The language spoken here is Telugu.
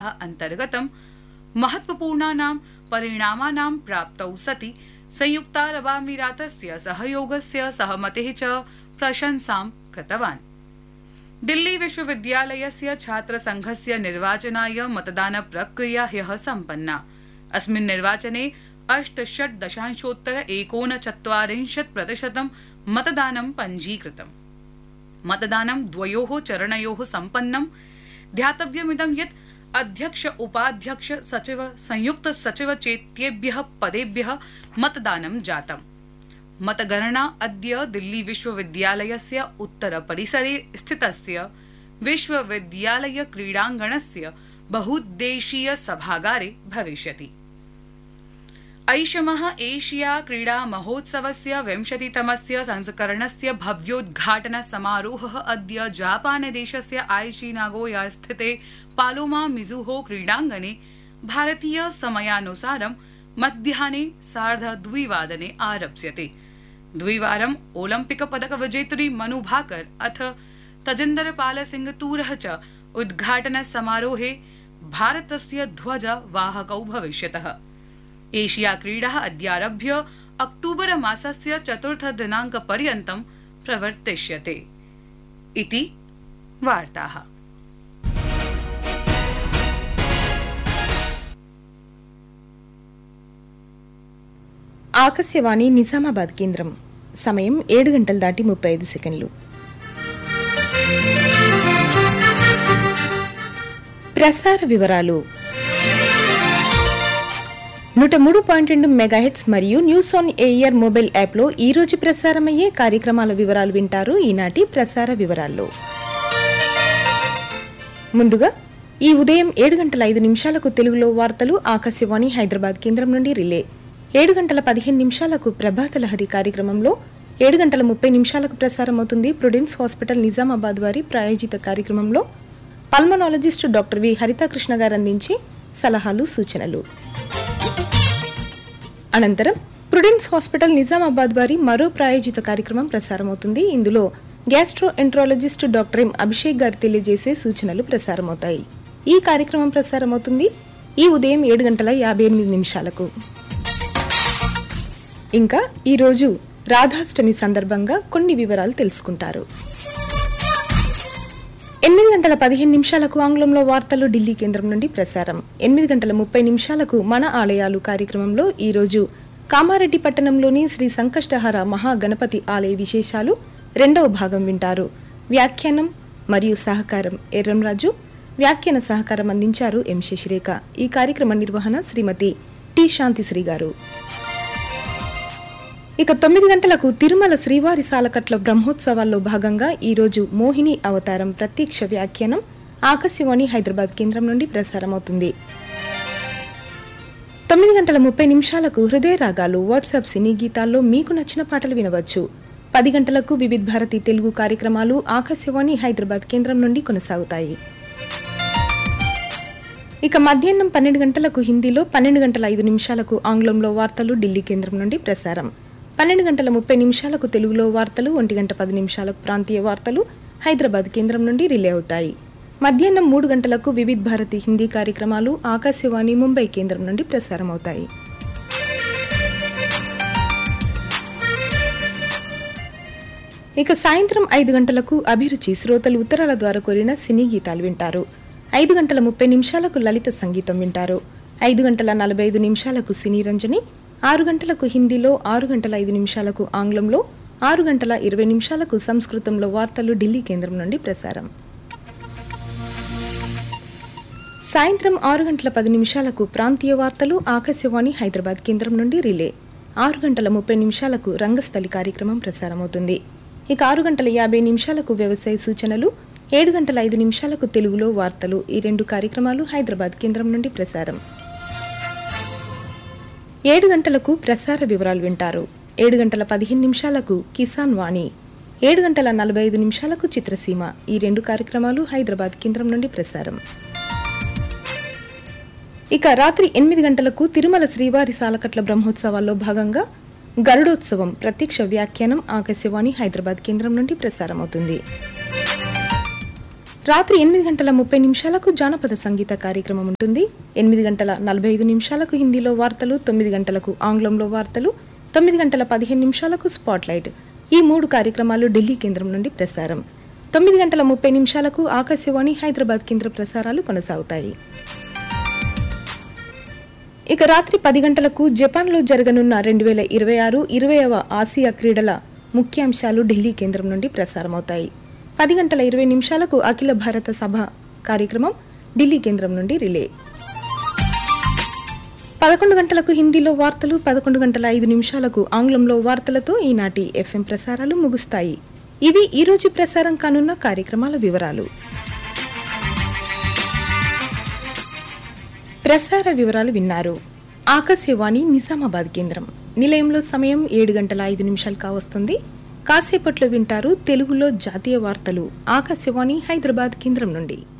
अन्तर्गतं महत्वपूर्णानां परिणामानां प्राप्तौ सति संयुक्तारबामीरातस्य सहयोगस्य सहमतेः च प्रशंसां कृतवान् दिल्ली विश्वविद्यालयस्य छात्रसंघस्य निर्वाचनाय मतदानप्रक्रिया ह्यः सम्पन्ना अस्मिन् निर्वाचने अष्टषट् दशांशोत्तर एकोनचत्वारिंशत् प्रतिशतं मतदानं पञ्जीकृतम् मतदानं द्वयोः चरणयोः सम्पन्नम् ध्यातव्यमिदं यत् अध्यक्ष उपाध्यक्ष सचिव संयुक्त सचिव चेत्येभ्यः पदेभ्यः मतदानं जातम् मतगणना अद्य दिल्ली विश्वविद्यालयस्य उत्तरपरिसरे स्थितस्य विश्वविद्यालय क्रीडाङ्गणस्य बहुद्देशीय सभागारे भविष्यति ऐषमः एशिया क्रीडा महोत्सवस्य विंशतितमस्य संस्करणस्य भव्योद्घाटन समारोहः अद्य जापानदेशस्य आइची नागोया स्थिते पालोमा मिजुहो क्रीडाङ्गणे भारतीय समयानुसारं मध्याह्ने सार्धद्विवादने आरप्स्यते द्विवारम् ओलम्पिक पदक विजेतरि मनु भाकर अथ तजिन्दर पाल सिंह तूरः च उद्घाटन समारोहे भारतस्य ध्वज वाहकौ भविष्यतः एशिया क्रीडाः अद्यारभ्य अक्टूबर मासस्य चतुर्थ दिनाङ्क पर्यन्तं प्रवर्तिष्यते इति वार्ताः ఆకాశవాణి నిజామాబాద్ కేంద్రం సమయం ఏడు గంటలు దాటి ముప్పై ఐదు సెకండ్లు ప్రసార వివరాలు నూట మూడు పాయింట్ రెండు మెగాహెట్స్ మరియు న్యూస్ ఆన్ ఎయిర్ మొబైల్ యాప్లో ఈ రోజు ప్రసారమయ్యే కార్యక్రమాల వివరాలు వింటారు ఈనాటి ప్రసార వివరాల్లో ముందుగా ఈ ఉదయం ఏడు గంటల ఐదు నిమిషాలకు తెలుగులో వార్తలు ఆకాశవాణి హైదరాబాద్ కేంద్రం నుండి రిలే ఏడు గంటల పదిహేను నిమిషాలకు ప్రభాత లహరి కార్యక్రమంలో ఏడు గంటల ముప్పై నిమిషాలకు ప్రసారమవుతుంది ప్రుడెన్స్ హాస్పిటల్ నిజామాబాద్ వారి ప్రాయోజిత కార్యక్రమంలో పల్మనాలజిస్ట్ డాక్టర్ వి హరితాకృష్ణ గారు అందించే సలహాలు సూచనలు అనంతరం ప్రుడెన్స్ హాస్పిటల్ నిజామాబాద్ వారి మరో ప్రాయోజిత కార్యక్రమం ప్రసారమవుతుంది ఇందులో gastroenterologist doctor M Abhishek గారు తెలియజేసే సూచనలు ప్రసారమవుతాయి ఈ కార్యక్రమం ప్రసారమవుతుంది ఈ ఉదయం ఏడు గంటల యాభై ఎనిమిది నిమిషాలకు ఇంకా ఈరోజు రాధాష్టమి సందర్భంగా కొన్ని వివరాలు తెలుసుకుంటారు ఎనిమిది గంటల పదిహేను నిమిషాలకు ఆంగ్లంలో వార్తలు ఢిల్లీ కేంద్రం నుండి ప్రసారం ఎనిమిది గంటల ముప్పై నిమిషాలకు మన ఆలయాలు కార్యక్రమంలో ఈరోజు కామారెడ్డి పట్టణంలోని శ్రీ సంకష్టహర మహాగణపతి ఆలయ విశేషాలు రెండవ భాగం వింటారు వ్యాఖ్యానం మరియు సహకారం ఎర్రంరాజు వ్యాఖ్యాన సహకారం అందించారు ఎం శశిరేఖ ఈ కార్యక్రమ నిర్వహణ శ్రీమతి టి శాంతిశ్రీ గారు ఇక తొమ్మిది గంటలకు తిరుమల శ్రీవారి సాలకట్ల బ్రహ్మోత్సవాల్లో భాగంగా ఈరోజు మోహిని అవతారం ప్రత్యక్ష వ్యాఖ్యానం ఆకాశవాణి హైదరాబాద్ కేంద్రం నుండి ప్రసారమవుతుంది తొమ్మిది గంటల ముప్పై నిమిషాలకు హృదయ రాగాలు వాట్సాప్ సినీ గీతాల్లో మీకు నచ్చిన పాటలు వినవచ్చు పది గంటలకు వివిధ్ భారతి తెలుగు కార్యక్రమాలు ఆకాశవాణి హైదరాబాద్ కేంద్రం నుండి కొనసాగుతాయి ఇక మధ్యాహ్నం పన్నెండు గంటలకు హిందీలో పన్నెండు గంటల ఐదు నిమిషాలకు ఆంగ్లంలో వార్తలు ఢిల్లీ కేంద్రం నుండి ప్రసారం పన్నెండు గంటల ముప్పై నిమిషాలకు తెలుగులో వార్తలు ఒంటి గంట పది నిమిషాలకు ప్రాంతీయ వార్తలు హైదరాబాద్ కేంద్రం నుండి రిలే అవుతాయి మధ్యాహ్నం మూడు గంటలకు వివిధ్ భారతి హిందీ కార్యక్రమాలు ఆకాశవాణి ముంబై కేంద్రం నుండి ప్రసారమవుతాయి ఇక సాయంత్రం ఐదు గంటలకు అభిరుచి శ్రోతలు ఉత్తరాల ద్వారా కోరిన సినీ గీతాలు వింటారు ఐదు గంటల ముప్పై నిమిషాలకు లలిత సంగీతం వింటారు ఐదు గంటల నలభై ఐదు నిమిషాలకు సినీ రంజని ఆరు గంటలకు హిందీలో ఆరు గంటల ఐదు నిమిషాలకు ఆంగ్లంలో ఆరు గంటల ఇరవై నిమిషాలకు సంస్కృతంలో వార్తలు ఢిల్లీ కేంద్రం నుండి ప్రసారం సాయంత్రం ఆరు గంటల పది నిమిషాలకు ప్రాంతీయ వార్తలు ఆకాశవాణి హైదరాబాద్ కేంద్రం నుండి రిలే ఆరు గంటల ముప్పై నిమిషాలకు రంగస్థలి కార్యక్రమం ప్రసారమవుతుంది ఇక ఆరు గంటల యాభై నిమిషాలకు వ్యవసాయ సూచనలు ఏడు గంటల ఐదు నిమిషాలకు తెలుగులో వార్తలు ఈ రెండు కార్యక్రమాలు హైదరాబాద్ కేంద్రం నుండి ప్రసారం ఏడు గంటలకు ప్రసార వివరాలు వింటారు ఏడు గంటల పదిహేను నిమిషాలకు కిసాన్ వాణి ఏడు గంటల నలభై ఐదు నిమిషాలకు చిత్రసీమ ఈ రెండు కార్యక్రమాలు హైదరాబాద్ కేంద్రం నుండి ప్రసారం ఇక రాత్రి ఎనిమిది గంటలకు తిరుమల శ్రీవారి సాలకట్ల బ్రహ్మోత్సవాల్లో భాగంగా గరుడోత్సవం ప్రత్యక్ష వ్యాఖ్యానం ఆకాశవాణి హైదరాబాద్ కేంద్రం నుండి ప్రసారమవుతుంది రాత్రి ఎనిమిది గంటల ముప్పై నిమిషాలకు జానపద సంగీత కార్యక్రమం ఉంటుంది ఎనిమిది గంటల నలభై ఐదు నిమిషాలకు హిందీలో వార్తలు తొమ్మిది గంటలకు ఆంగ్లంలో వార్తలు తొమ్మిది గంటల పదిహేను నిమిషాలకు స్పాట్లైట్ ఈ మూడు కార్యక్రమాలు ఢిల్లీ కేంద్రం నుండి ప్రసారం తొమ్మిది గంటల ముప్పై నిమిషాలకు ఆకాశవాణి హైదరాబాద్ కేంద్ర ప్రసారాలు కొనసాగుతాయి ఇక రాత్రి పది గంటలకు జపాన్లో జరగనున్న రెండు వేల ఇరవై ఆరు ఇరవైవ ఆసియా క్రీడల ముఖ్యాంశాలు ఢిల్లీ కేంద్రం నుండి ప్రసారమవుతాయి పది గంటల ఇరవై నిమిషాలకు అఖిల భారత సభ కార్యక్రమం ఢిల్లీ కేంద్రం నుండి రిలే పదకొండు గంటలకు హిందీలో వార్తలు పదకొండు గంటల ఐదు నిమిషాలకు ఆంగ్లంలో వార్తలతో ఈనాటి ఎఫ్ఎం ప్రసారాలు ముగుస్తాయి ఇవి ఈ రోజు ప్రసారం కానున్న కార్యక్రమాల వివరాలు ప్రసార వివరాలు విన్నారు ఆకాశవాణి నిజామాబాద్ కేంద్రం నిలయంలో సమయం ఏడు గంటల ఐదు నిమిషాలు కావస్తుంది కాసేపట్లో వింటారు తెలుగులో జాతీయ వార్తలు ఆకాశవాణి హైదరాబాద్ కేంద్రం నుండి